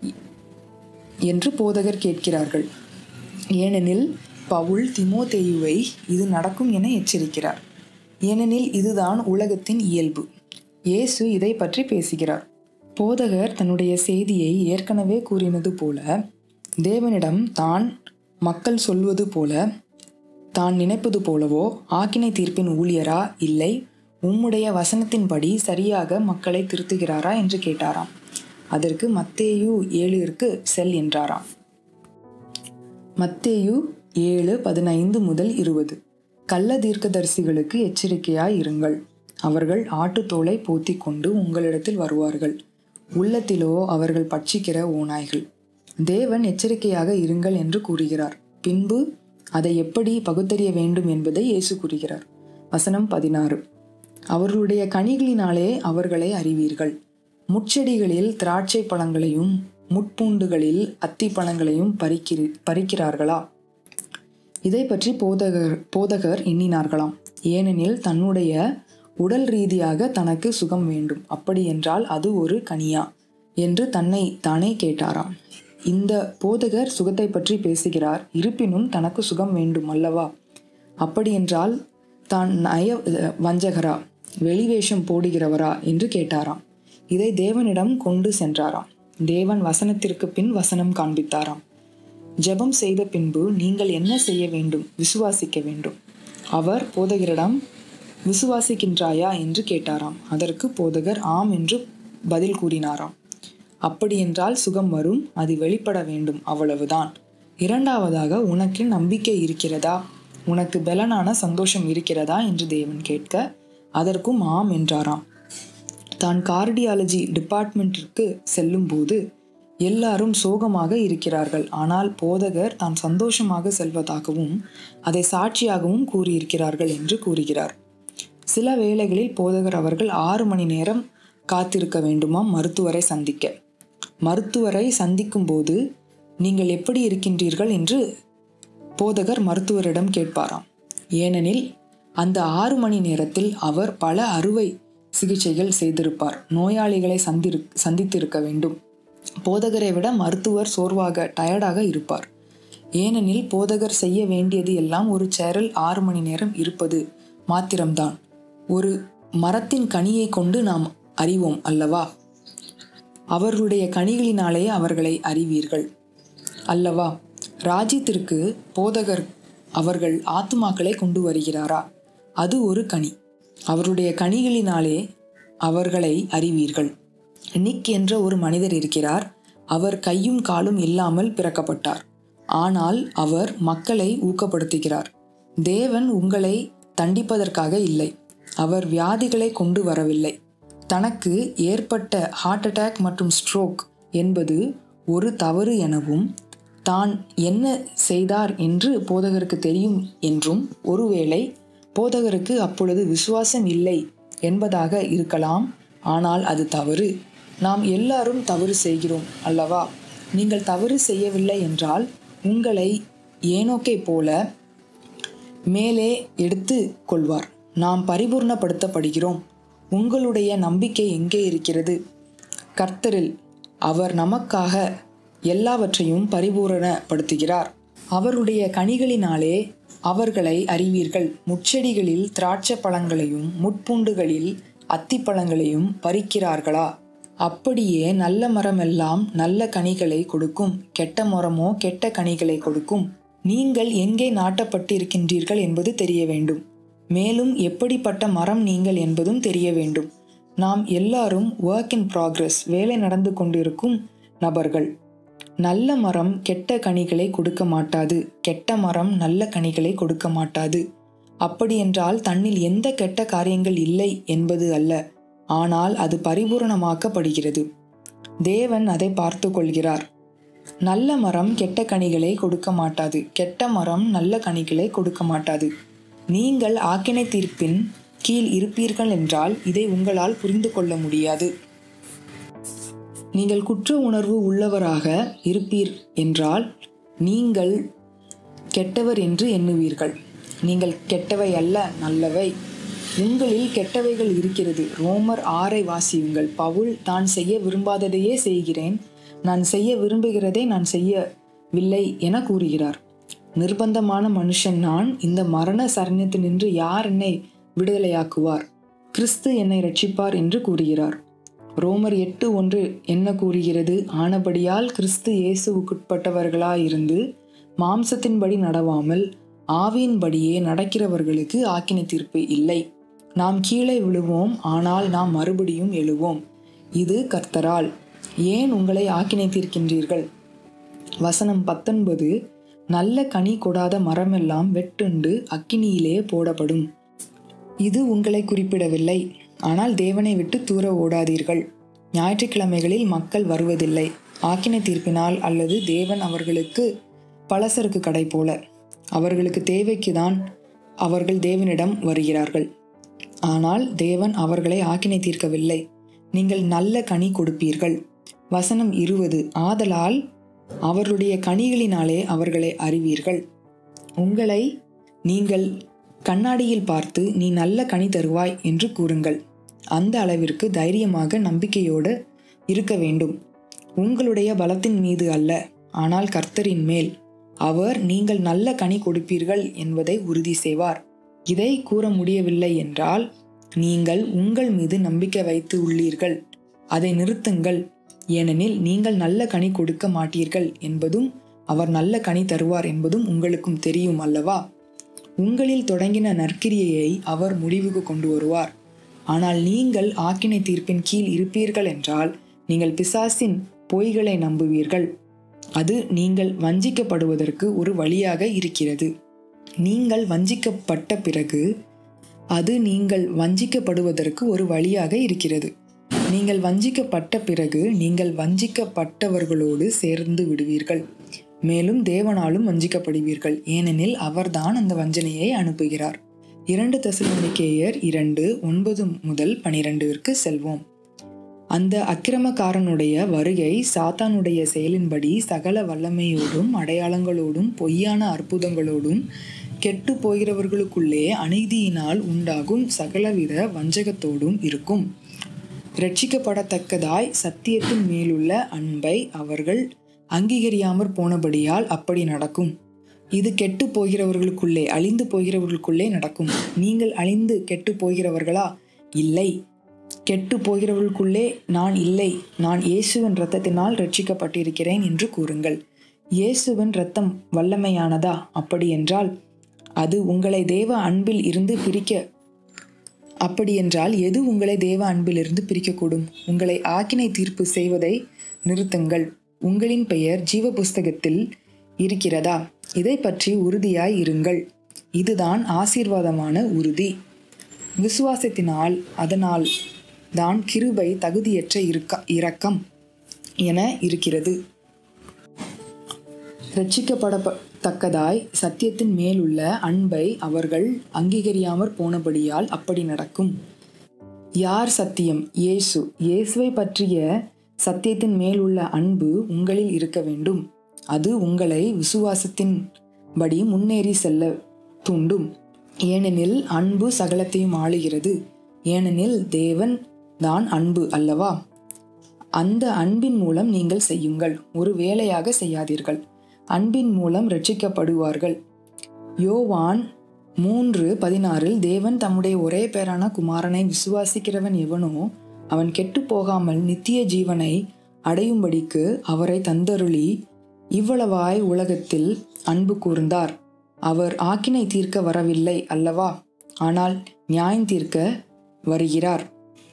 என்று போதகர் கேட்கிறார்கள் ஏனெனில் பவுல் திமோதேயுவை இது நடக்கும் என எச்சரிக்கிறார் ஏனெனில் இதுதான் உலகத்தின் இயல்பு இயேசு இதை பற்றி பேசுகிறார் போதகர் தன்னுடைய செய்தியை ஏற்கனவே கூறினது போல தேவனிடம் தான் மக்கள் சொல்வது போல தான் நினைப்பது போலவோ ஆக்கினை தீர்ப்பின் ஊழியரா இல்லை உம்முடைய வசனத்தின்படி சரியாக மக்களை திருத்துகிறாரா என்று கேட்டாராம் அதற்கு மத்தேயு ஏழிற்கு செல் என்றாராம் மத்தேயு ஏழு பதினைந்து முதல் இருபது கள்ள தீர்க்கதரிசிகளுக்கு எச்சரிக்கையாய் இருங்கள் அவர்கள் ஆட்டுத்தோலை போத்தி கொண்டு உங்களிடத்தில் வருவார்கள் உள்ளத்திலோ அவர்கள் பட்சிக்கிற ஓநாய்கள் தேவன் எச்சரிக்கையாக இருங்கள் என்று கூறுகிறார் பின்பு அதை எப்படி பகுத்தறிய வேண்டும் என்பதை இயேசு கூறுகிறார் வசனம் பதினாறு அவர்களுடைய கனிகளினாலே அவர்களை அறிவீர்கள் முட்செடிகளில் திராட்சை பழங்களையும் முட்பூண்டுகளில் அத்தி பழங்களையும் பறிக்கிறி பறிக்கிறார்களா இதை பற்றி போதகர் போதகர் எண்ணினார்களாம் ஏனெனில் தன்னுடைய உடல் ரீதியாக தனக்கு சுகம் வேண்டும் அப்படி என்றால் அது ஒரு கனியா என்று தன்னை தானே கேட்டாராம் இந்த போதகர் சுகத்தை பற்றி பேசுகிறார் இருப்பினும் தனக்கு சுகம் வேண்டும் அல்லவா அப்படியென்றால் தான் நய வஞ்சகரா வெளிவேஷம் போடுகிறவரா என்று கேட்டாராம் இதை தேவனிடம் கொண்டு சென்றாராம் தேவன் வசனத்திற்கு பின் வசனம் காண்பித்தாராம் ஜெபம் செய்த பின்பு நீங்கள் என்ன செய்ய வேண்டும் விசுவாசிக்க வேண்டும் அவர் போதகரிடம் விசுவாசிக்கின்றாயா என்று கேட்டாராம் அதற்கு போதகர் ஆம் என்று பதில் கூறினாராம் அப்படியென்றால் சுகம் வரும் அது வெளிப்பட வேண்டும் அவ்வளவுதான் இரண்டாவதாக உனக்கு நம்பிக்கை இருக்கிறதா உனக்கு பலனான சந்தோஷம் இருக்கிறதா என்று தேவன் கேட்க அதற்கும் ஆம் என்றாராம் தான் கார்டியாலஜி டிபார்ட்மெண்ட்டிற்கு செல்லும்போது எல்லாரும் சோகமாக இருக்கிறார்கள் ஆனால் போதகர் தான் சந்தோஷமாக செல்வதாகவும் அதை சாட்சியாகவும் கூறியிருக்கிறார்கள் என்று கூறுகிறார் சில வேளைகளில் போதகர் அவர்கள் ஆறு மணி நேரம் காத்திருக்க வேண்டுமாம் மருத்துவரை சந்திக்க மருத்துவரை சந்திக்கும் போது நீங்கள் எப்படி இருக்கின்றீர்கள் என்று போதகர் மருத்துவரிடம் கேட்பாராம் ஏனெனில் அந்த ஆறு மணி நேரத்தில் அவர் பல அறுவை சிகிச்சைகள் செய்திருப்பார் நோயாளிகளை சந்திரு சந்தித்திருக்க வேண்டும் போதகரை விட மருத்துவர் சோர்வாக டயர்டாக இருப்பார் ஏனெனில் போதகர் செய்ய வேண்டியது எல்லாம் ஒரு சேரில் ஆறு மணி நேரம் இருப்பது மாத்திரம்தான் ஒரு மரத்தின் கனியை கொண்டு நாம் அறிவோம் அல்லவா அவர்களுடைய கனிகளினாலே அவர்களை அறிவீர்கள் அல்லவா ராஜ்யத்திற்கு போதகர் அவர்கள் ஆத்துமாக்களை கொண்டு வருகிறாரா அது ஒரு கனி அவருடைய கனிகளினாலே அவர்களை அறிவீர்கள் நிக் என்ற ஒரு மனிதர் இருக்கிறார் அவர் கையும் காலும் இல்லாமல் பிறக்கப்பட்டார் ஆனால் அவர் மக்களை ஊக்கப்படுத்துகிறார் தேவன் உங்களை தண்டிப்பதற்காக இல்லை அவர் வியாதிகளை கொண்டு வரவில்லை தனக்கு ஏற்பட்ட ஹார்ட் அட்டாக் மற்றும் ஸ்ட்ரோக் என்பது ஒரு தவறு எனவும் தான் என்ன செய்தார் என்று போதகருக்கு தெரியும் என்றும் ஒருவேளை போதகருக்கு அப்பொழுது விசுவாசம் இல்லை என்பதாக இருக்கலாம் ஆனால் அது தவறு நாம் எல்லாரும் தவறு செய்கிறோம் அல்லவா நீங்கள் தவறு செய்யவில்லை என்றால் உங்களை ஏனோக்கை போல மேலே எடுத்து கொள்வார் நாம் பரிபூர்ணப்படுத்தப்படுகிறோம் உங்களுடைய நம்பிக்கை எங்கே இருக்கிறது கர்த்தரில் அவர் நமக்காக எல்லாவற்றையும் பரிபூரணப்படுத்துகிறார் அவருடைய கனிகளினாலே அவர்களை அறிவீர்கள் முட்செடிகளில் திராட்சை பழங்களையும் முட்பூண்டுகளில் அத்திப்பழங்களையும் பறிக்கிறார்களா அப்படியே நல்ல மரமெல்லாம் நல்ல கனிகளை கொடுக்கும் கெட்ட மரமோ கெட்ட கனிகளை கொடுக்கும் நீங்கள் எங்கே நாட்டப்பட்டிருக்கின்றீர்கள் என்பது தெரிய வேண்டும் மேலும் எப்படிப்பட்ட மரம் நீங்கள் என்பதும் தெரிய வேண்டும் நாம் எல்லாரும் ஒர்க் இன் ப்ராக்ரஸ் வேலை நடந்து கொண்டிருக்கும் நபர்கள் நல்ல மரம் கெட்ட கனிகளை கொடுக்க மாட்டாது கெட்ட மரம் நல்ல கனிகளை கொடுக்க மாட்டாது அப்படியென்றால் தன்னில் எந்த கெட்ட காரியங்கள் இல்லை என்பது அல்ல ஆனால் அது பரிபூரணமாக்கப்படுகிறது தேவன் அதை பார்த்து கொள்கிறார் நல்ல மரம் கெட்ட கனிகளை கொடுக்க மாட்டாது கெட்ட மரம் நல்ல கனிகளை கொடுக்க மாட்டாது நீங்கள் ஆக்கினை தீர்ப்பின் கீழ் இருப்பீர்கள் என்றால் இதை உங்களால் புரிந்து கொள்ள முடியாது நீங்கள் குற்ற உணர்வு உள்ளவராக இருப்பீர் என்றால் நீங்கள் கெட்டவர் என்று எண்ணுவீர்கள் நீங்கள் கெட்டவை அல்ல நல்லவை உங்களில் கெட்டவைகள் இருக்கிறது ரோமர் ஆறை வாசியுங்கள் பவுல் தான் செய்ய விரும்பாததையே செய்கிறேன் நான் செய்ய விரும்புகிறதை நான் செய்யவில்லை என கூறுகிறார் நிர்பந்தமான மனுஷன் நான் இந்த மரண சரண்யத்தினின்று யார் என்னை விடுதலையாக்குவார் கிறிஸ்து என்னை ரட்சிப்பார் என்று கூறுகிறார் ரோமர் எட்டு ஒன்று என்ன கூறுகிறது ஆனபடியால் கிறிஸ்து இயேசுவுக்குட்பட்டவர்களாயிருந்து மாம்சத்தின்படி நடவாமல் ஆவியின்படியே நடக்கிறவர்களுக்கு ஆக்கினை தீர்ப்பு இல்லை நாம் கீழே விழுவோம் ஆனால் நாம் மறுபடியும் எழுவோம் இது கர்த்தரால் ஏன் உங்களை ஆக்கினை தீர்க்கின்றீர்கள் வசனம் பத்தொன்பது நல்ல கனி கொடாத மரமெல்லாம் வெட்டுண்டு அக்கினியிலே போடப்படும் இது உங்களை குறிப்பிடவில்லை ஆனால் தேவனை விட்டு தூர ஓடாதீர்கள் ஞாயிற்றுக்கிழமைகளில் மக்கள் வருவதில்லை ஆக்கினை தீர்ப்பினால் அல்லது தேவன் அவர்களுக்கு பலசருக்கு கடை போல அவர்களுக்கு தேவைக்குதான் அவர்கள் தேவனிடம் வருகிறார்கள் ஆனால் தேவன் அவர்களை ஆக்கினை தீர்க்கவில்லை நீங்கள் நல்ல கனி கொடுப்பீர்கள் வசனம் இருபது ஆதலால் அவர்களுடைய கனிகளினாலே அவர்களை அறிவீர்கள் உங்களை நீங்கள் கண்ணாடியில் பார்த்து நீ நல்ல கனி தருவாய் என்று கூறுங்கள் அந்த அளவிற்கு தைரியமாக நம்பிக்கையோடு இருக்க வேண்டும் உங்களுடைய பலத்தின் மீது அல்ல ஆனால் கர்த்தரின் மேல் அவர் நீங்கள் நல்ல கனி கொடுப்பீர்கள் என்பதை உறுதி செய்வார் இதை கூற முடியவில்லை என்றால் நீங்கள் உங்கள் மீது நம்பிக்கை வைத்து உள்ளீர்கள் அதை நிறுத்துங்கள் ஏனெனில் நீங்கள் நல்ல கனி கொடுக்க மாட்டீர்கள் என்பதும் அவர் நல்ல கனி தருவார் என்பதும் உங்களுக்கும் தெரியும் அல்லவா உங்களில் தொடங்கின நற்கிரியையை அவர் முடிவுக்கு கொண்டு வருவார் ஆனால் நீங்கள் ஆக்கினை தீர்ப்பின் கீழ் இருப்பீர்கள் என்றால் நீங்கள் பிசாசின் பொய்களை நம்புவீர்கள் அது நீங்கள் வஞ்சிக்கப்படுவதற்கு ஒரு வழியாக இருக்கிறது நீங்கள் வஞ்சிக்கப்பட்ட பிறகு அது நீங்கள் வஞ்சிக்கப்படுவதற்கு ஒரு வழியாக இருக்கிறது நீங்கள் வஞ்சிக்கப்பட்ட பிறகு நீங்கள் வஞ்சிக்கப்பட்டவர்களோடு சேர்ந்து விடுவீர்கள் மேலும் தேவனாலும் வஞ்சிக்கப்படுவீர்கள் ஏனெனில் அவர்தான் அந்த வஞ்சனையை அனுப்புகிறார் இரண்டு தசலோனிக்கேயர் இரண்டு ஒன்பது முதல் பனிரெண்டுவிற்கு செல்வோம் அந்த அக்கிரமக்காரனுடைய வருகை சாத்தானுடைய செயலின்படி சகல வல்லமையோடும் அடையாளங்களோடும் பொய்யான அற்புதங்களோடும் கெட்டு போகிறவர்களுக்குள்ளே அநீதியினால் உண்டாகும் சகலவித வஞ்சகத்தோடும் இருக்கும் ரட்சிக்கப்படத்தக்கதாய் சத்தியத்தின் மேலுள்ள அன்பை அவர்கள் அங்கீகரியாமற் போனபடியால் அப்படி நடக்கும் இது கெட்டு போகிறவர்களுக்குள்ளே அழிந்து போகிறவர்களுக்குள்ளே நடக்கும் நீங்கள் அழிந்து கெட்டு போகிறவர்களா இல்லை கெட்டு போகிறவர்களுக்குள்ளே நான் இல்லை நான் இயேசுவின் இரத்தத்தினால் ரட்சிக்கப்பட்டிருக்கிறேன் என்று கூறுங்கள் இயேசுவின் இரத்தம் வல்லமையானதா அப்படி என்றால் அது உங்களை தேவ அன்பில் இருந்து பிரிக்க அப்படியென்றால் எது உங்களை தேவ அன்பிலிருந்து பிரிக்கக்கூடும் உங்களை ஆக்கினை தீர்ப்பு செய்வதை நிறுத்துங்கள் உங்களின் பெயர் ஜீவ புஸ்தகத்தில் இருக்கிறதா இதை பற்றி உறுதியாய் இருங்கள் இதுதான் ஆசீர்வாதமான உறுதி விசுவாசத்தினால் அதனால் தான் கிருபை தகுதியற்ற இருக்க இரக்கம் என இருக்கிறது ரட்சிக்கப்படத்தக்கதாய் சத்தியத்தின் மேலுள்ள அன்பை அவர்கள் அங்கீகரியாமற் போனபடியால் அப்படி நடக்கும் யார் சத்தியம் இயேசு இயேசுவை பற்றிய சத்தியத்தின் மேலுள்ள அன்பு உங்களில் இருக்க வேண்டும் அது உங்களை விசுவாசத்தின் படி முன்னேறி செல்ல தூண்டும் ஏனெனில் அன்பு சகலத்தையும் ஆளுகிறது ஏனெனில் தேவன் தான் அன்பு அல்லவா அந்த அன்பின் மூலம் நீங்கள் செய்யுங்கள் ஒரு வேலையாக செய்யாதீர்கள் அன்பின் மூலம் ரட்சிக்கப்படுவார்கள் யோவான் மூன்று பதினாறில் தேவன் தம்முடைய ஒரே பேரான குமாரனை விசுவாசிக்கிறவன் எவனோ அவன் கெட்டு போகாமல் நித்திய ஜீவனை அடையும்படிக்கு அவரை தந்தருளி இவ்வளவாய் உலகத்தில் அன்பு கூர்ந்தார் அவர் ஆக்கினை தீர்க்க வரவில்லை அல்லவா ஆனால் நியாயம் தீர்க்க வருகிறார்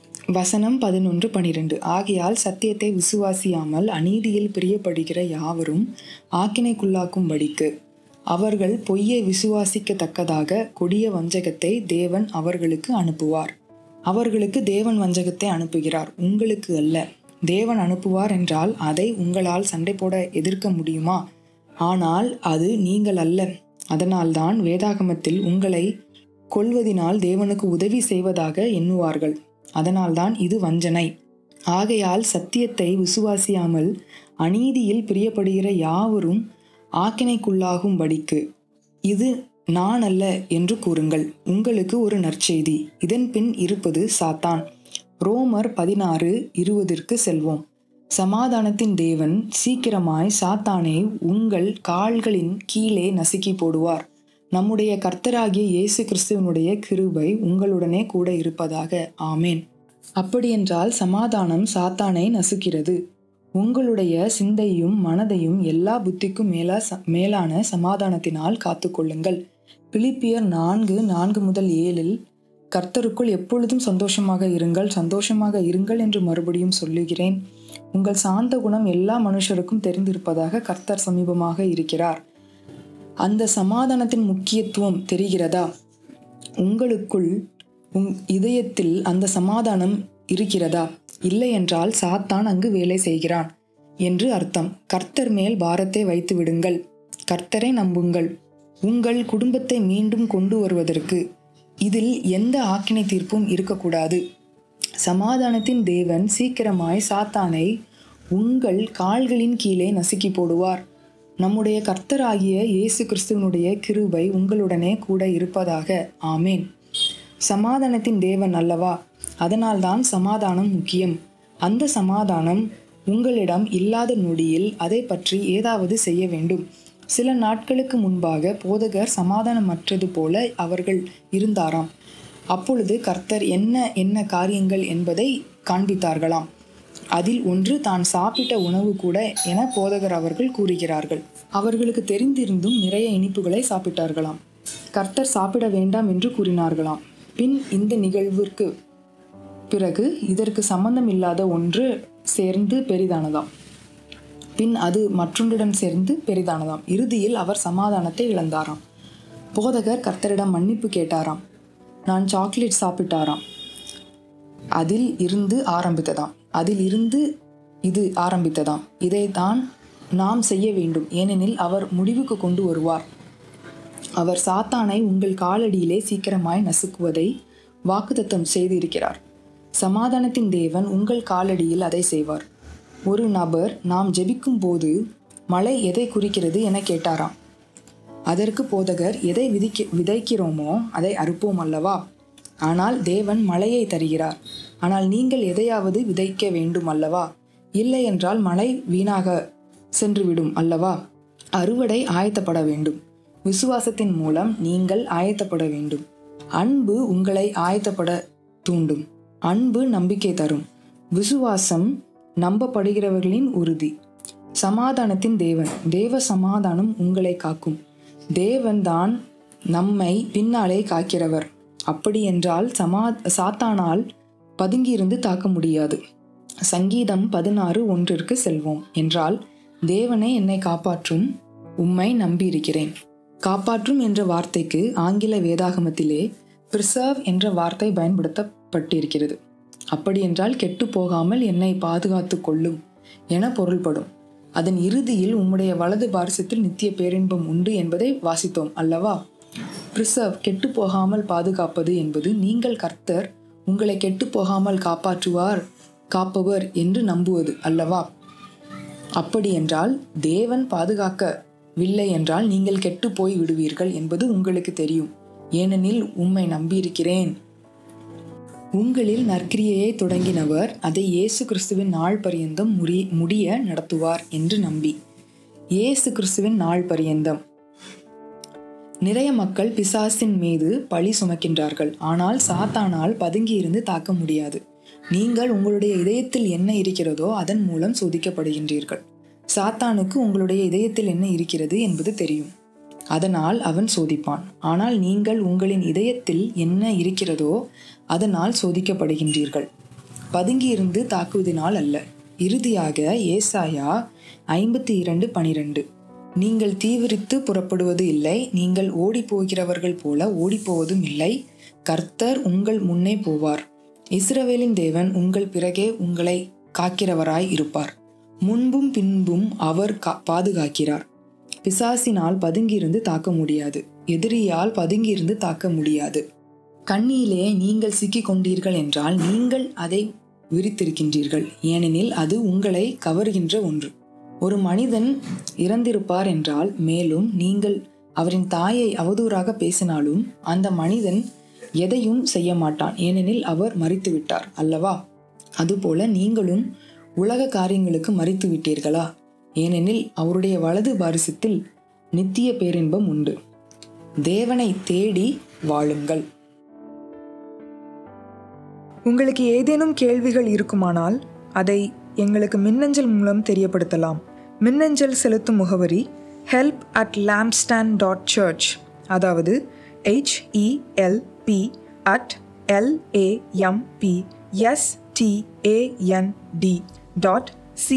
வசனம் பதினொன்று பனிரெண்டு ஆகையால் சத்தியத்தை விசுவாசியாமல் அநீதியில் பிரியப்படுகிற யாவரும் ஆக்கினைக்குள்ளாக்கும்படிக்கு அவர்கள் பொய்யை விசுவாசிக்கத்தக்கதாக கொடிய வஞ்சகத்தை தேவன் அவர்களுக்கு அனுப்புவார் அவர்களுக்கு தேவன் வஞ்சகத்தை அனுப்புகிறார் உங்களுக்கு அல்ல தேவன் அனுப்புவார் என்றால் அதை உங்களால் சண்டை போட எதிர்க்க முடியுமா ஆனால் அது நீங்கள் அல்ல அதனால்தான் வேதாகமத்தில் உங்களை கொல்வதினால் தேவனுக்கு உதவி செய்வதாக எண்ணுவார்கள் அதனால்தான் இது வஞ்சனை ஆகையால் சத்தியத்தை விசுவாசியாமல் அநீதியில் பிரியப்படுகிற யாவரும் ஆக்கினைக்குள்ளாகும்படிக்கு இது நான் அல்ல என்று கூறுங்கள் உங்களுக்கு ஒரு நற்செய்தி இதன் பின் இருப்பது சாத்தான் ரோமர் பதினாறு இருபதிற்கு செல்வோம் சமாதானத்தின் தேவன் சீக்கிரமாய் சாத்தானை உங்கள் கால்களின் கீழே நசுக்கி போடுவார் நம்முடைய கர்த்தராகிய இயேசு கிறிஸ்துவனுடைய கிருபை உங்களுடனே கூட இருப்பதாக ஆமேன் அப்படியென்றால் சமாதானம் சாத்தானை நசுக்கிறது உங்களுடைய சிந்தையும் மனதையும் எல்லா புத்திக்கும் மேலா ச- மேலான சமாதானத்தினால் காத்துக்கொள்ளுங்கள் பிலிப்பியர் நான்கு நான்கு முதல் ஏழில் கர்த்தருக்குள் எப்பொழுதும் சந்தோஷமாக இருங்கள் சந்தோஷமாக இருங்கள் என்று மறுபடியும் சொல்லுகிறேன் உங்கள் சாந்த குணம் எல்லா மனுஷருக்கும் தெரிந்திருப்பதாக கர்த்தர் சமீபமாக இருக்கிறார் அந்த சமாதானத்தின் முக்கியத்துவம் தெரிகிறதா உங்களுக்குள் உங் இதயத்தில் அந்த சமாதானம் இருக்கிறதா இல்லை என்றால் சாத்தான் அங்கு வேலை செய்கிறான் என்று அர்த்தம் கர்த்தர் மேல் பாரத்தை வைத்து விடுங்கள் கர்த்தரை நம்புங்கள் உங்கள் குடும்பத்தை மீண்டும் கொண்டு வருவதற்கு இதில் எந்த ஆக்கினை தீர்ப்பும் இருக்கக்கூடாது சமாதானத்தின் தேவன் சீக்கிரமாய் சாத்தானை உங்கள் கால்களின் கீழே நசுக்கி போடுவார் நம்முடைய கர்த்தராகிய இயேசு கிறிஸ்துவனுடைய கிருபை உங்களுடனே கூட இருப்பதாக ஆமேன் சமாதானத்தின் தேவன் அல்லவா அதனால்தான் சமாதானம் முக்கியம் அந்த சமாதானம் உங்களிடம் இல்லாத நொடியில் அதை பற்றி ஏதாவது செய்ய வேண்டும் சில நாட்களுக்கு முன்பாக போதகர் சமாதானமற்றது போல அவர்கள் இருந்தாராம் அப்பொழுது கர்த்தர் என்ன என்ன காரியங்கள் என்பதை காண்பித்தார்களாம் அதில் ஒன்று தான் சாப்பிட்ட உணவு கூட என போதகர் அவர்கள் கூறுகிறார்கள் அவர்களுக்கு தெரிந்திருந்தும் நிறைய இனிப்புகளை சாப்பிட்டார்களாம் கர்த்தர் சாப்பிட வேண்டாம் என்று கூறினார்களாம் பின் இந்த நிகழ்விற்கு பிறகு இதற்கு சம்பந்தம் இல்லாத ஒன்று சேர்ந்து பெரிதானதாம் பின் அது மற்றொன்றுடன் சேர்ந்து பெரிதானதாம் இறுதியில் அவர் சமாதானத்தை இழந்தாராம் போதகர் கர்த்தரிடம் மன்னிப்பு கேட்டாராம் நான் சாக்லேட் சாப்பிட்டாராம் அதில் இருந்து ஆரம்பித்ததாம் அதில் இருந்து இது ஆரம்பித்ததாம் இதைத்தான் நாம் செய்ய வேண்டும் ஏனெனில் அவர் முடிவுக்கு கொண்டு வருவார் அவர் சாத்தானை உங்கள் காலடியிலே சீக்கிரமாய் நசுக்குவதை வாக்குத்தத்தம் செய்திருக்கிறார் சமாதானத்தின் தேவன் உங்கள் காலடியில் அதை செய்வார் ஒரு நபர் நாம் ஜெபிக்கும் போது மழை எதை குறிக்கிறது என கேட்டாராம் அதற்கு போதகர் எதை விதிக்க விதைக்கிறோமோ அதை அறுப்போம் அல்லவா ஆனால் தேவன் மழையை தருகிறார் ஆனால் நீங்கள் எதையாவது விதைக்க வேண்டும் அல்லவா இல்லை என்றால் மழை வீணாக சென்றுவிடும் அல்லவா அறுவடை ஆயத்தப்பட வேண்டும் விசுவாசத்தின் மூலம் நீங்கள் ஆயத்தப்பட வேண்டும் அன்பு உங்களை ஆயத்தப்பட தூண்டும் அன்பு நம்பிக்கை தரும் விசுவாசம் நம்பப்படுகிறவர்களின் உறுதி சமாதானத்தின் தேவன் தேவ சமாதானம் உங்களை காக்கும் தேவன் தான் நம்மை பின்னாலே காக்கிறவர் அப்படி என்றால் சமா சாத்தானால் பதுங்கியிருந்து தாக்க முடியாது சங்கீதம் பதினாறு ஒன்றிற்கு செல்வோம் என்றால் தேவனே என்னை காப்பாற்றும் உம்மை நம்பியிருக்கிறேன் காப்பாற்றும் என்ற வார்த்தைக்கு ஆங்கில வேதாகமத்திலே பிரிசர்வ் என்ற வார்த்தை பயன்படுத்தப்பட்டிருக்கிறது அப்படியென்றால் கெட்டு போகாமல் என்னை பாதுகாத்து கொள்ளும் என பொருள்படும் அதன் இறுதியில் உம்முடைய வலது பாரசத்தில் நித்திய பேரின்பம் உண்டு என்பதை வாசித்தோம் அல்லவா பிரிசர்வ் கெட்டு போகாமல் பாதுகாப்பது என்பது நீங்கள் கர்த்தர் உங்களை கெட்டு போகாமல் காப்பாற்றுவார் காப்பவர் என்று நம்புவது அல்லவா அப்படியென்றால் தேவன் பாதுகாக்கவில்லை என்றால் நீங்கள் கெட்டு போய் விடுவீர்கள் என்பது உங்களுக்கு தெரியும் ஏனெனில் உம்மை நம்பியிருக்கிறேன் உங்களில் நற்கிரியையை தொடங்கினவர் அதை இயேசு கிறிஸ்துவின் நாள் பரியந்தம் முடி முடிய நடத்துவார் என்று நம்பி இயேசு கிறிஸ்துவின் நாள் பரியந்தம் நிறைய மக்கள் பிசாசின் மீது பழி சுமக்கின்றார்கள் ஆனால் சாத்தானால் பதுங்கியிருந்து தாக்க முடியாது நீங்கள் உங்களுடைய இதயத்தில் என்ன இருக்கிறதோ அதன் மூலம் சோதிக்கப்படுகின்றீர்கள் சாத்தானுக்கு உங்களுடைய இதயத்தில் என்ன இருக்கிறது என்பது தெரியும் அதனால் அவன் சோதிப்பான் ஆனால் நீங்கள் உங்களின் இதயத்தில் என்ன இருக்கிறதோ அதனால் சோதிக்கப்படுகின்றீர்கள் பதுங்கியிருந்து தாக்குவதினால் அல்ல இறுதியாக ஏசாயா ஐம்பத்தி இரண்டு பனிரெண்டு நீங்கள் தீவிரித்து புறப்படுவது இல்லை நீங்கள் ஓடிப்போகிறவர்கள் போல ஓடிப்போவதும் இல்லை கர்த்தர் உங்கள் முன்னே போவார் இஸ்ரவேலின் தேவன் உங்கள் பிறகே உங்களை காக்கிறவராய் இருப்பார் முன்பும் பின்பும் அவர் கா பாதுகாக்கிறார் பிசாசினால் பதுங்கியிருந்து தாக்க முடியாது எதிரியால் பதுங்கியிருந்து தாக்க முடியாது கண்ணியிலே நீங்கள் சிக்கிக் கொண்டீர்கள் என்றால் நீங்கள் அதை விரித்திருக்கின்றீர்கள் ஏனெனில் அது உங்களை கவர்கின்ற ஒன்று ஒரு மனிதன் இறந்திருப்பார் என்றால் மேலும் நீங்கள் அவரின் தாயை அவதூறாக பேசினாலும் அந்த மனிதன் எதையும் செய்ய மாட்டான் ஏனெனில் அவர் மறித்து விட்டார் அல்லவா அதுபோல நீங்களும் உலக காரியங்களுக்கு மறித்து விட்டீர்களா ஏனெனில் அவருடைய வலது பாரிசத்தில் நித்திய பேரின்பம் உண்டு தேவனை தேடி வாழுங்கள் உங்களுக்கு ஏதேனும் கேள்விகள் இருக்குமானால் அதை எங்களுக்கு மின்னஞ்சல் மூலம் தெரியப்படுத்தலாம் மின்னஞ்சல் செலுத்தும் முகவரி help at lampstand dot church அதாவது H E L P at L A M P S T A N D dot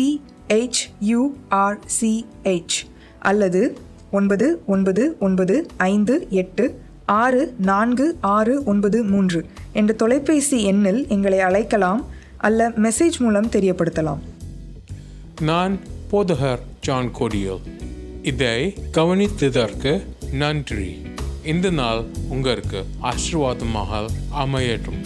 C H U R C H அல்லது ஒன்பது ஒன்பது ஒன்பது ஐந்து எட்டு ஆறு நான்கு ஆறு ஒன்பது மூன்று என்ற தொலைபேசி எண்ணில் எங்களை அழைக்கலாம் அல்ல மெசேஜ் மூலம் தெரியப்படுத்தலாம் நான் போதகர் ஜான் கோடியல் இதை கவனித்ததற்கு நன்றி இந்த நாள் உங்களுக்கு ஆசீர்வாதமாக அமையட்டும்